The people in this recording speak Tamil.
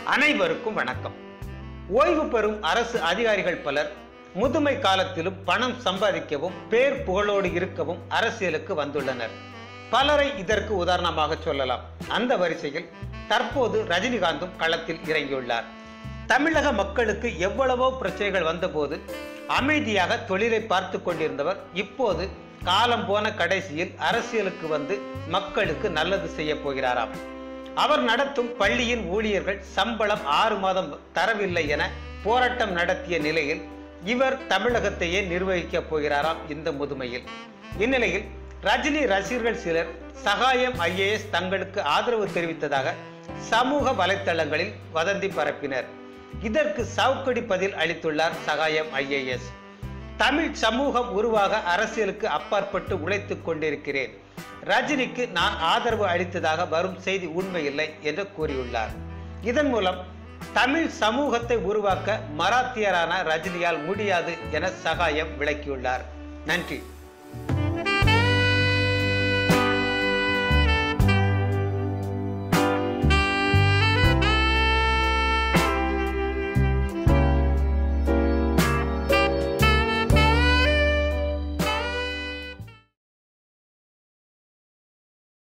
அனைவருக்கும் வணக்கம் ஓய்வு பெறும் அரசு அதிகாரிகள் பலர் முதுமை காலத்திலும் பணம் சம்பாதிக்கவும் பேர் புகழோடு இருக்கவும் அரசியலுக்கு வந்துள்ளனர் பலரை இதற்கு உதாரணமாக சொல்லலாம் அந்த வரிசையில் தற்போது ரஜினிகாந்தும் களத்தில் இறங்கியுள்ளார் தமிழக மக்களுக்கு எவ்வளவோ பிரச்சனைகள் வந்தபோது அமைதியாக தொழிலை பார்த்து கொண்டிருந்தவர் இப்போது காலம் போன கடைசியில் அரசியலுக்கு வந்து மக்களுக்கு நல்லது செய்ய போகிறாராம் அவர் நடத்தும் பள்ளியின் ஊழியர்கள் சம்பளம் ஆறு மாதம் தரவில்லை என போராட்டம் நடத்திய நிலையில் இவர் தமிழகத்தையே நிர்வகிக்கப் போகிறாராம் இந்த முதுமையில் இந்நிலையில் ரஜினி ரசிகர்கள் சிலர் சகாயம் ஐஏஎஸ் தங்களுக்கு ஆதரவு தெரிவித்ததாக சமூக வலைத்தளங்களில் வதந்தி பரப்பினர் இதற்கு சவுக்கடி பதில் அளித்துள்ளார் சகாயம் ஐஏஎஸ் தமிழ் சமூகம் உருவாக அரசியலுக்கு அப்பாற்பட்டு உழைத்துக் கொண்டிருக்கிறேன் ரஜினிக்கு நான் ஆதரவு அளித்ததாக வரும் செய்தி உண்மையில்லை என்று கூறியுள்ளார் இதன் மூலம் தமிழ் சமூகத்தை உருவாக்க மராத்தியரான ரஜினியால் முடியாது என சகாயம் விளக்கியுள்ளார் நன்றி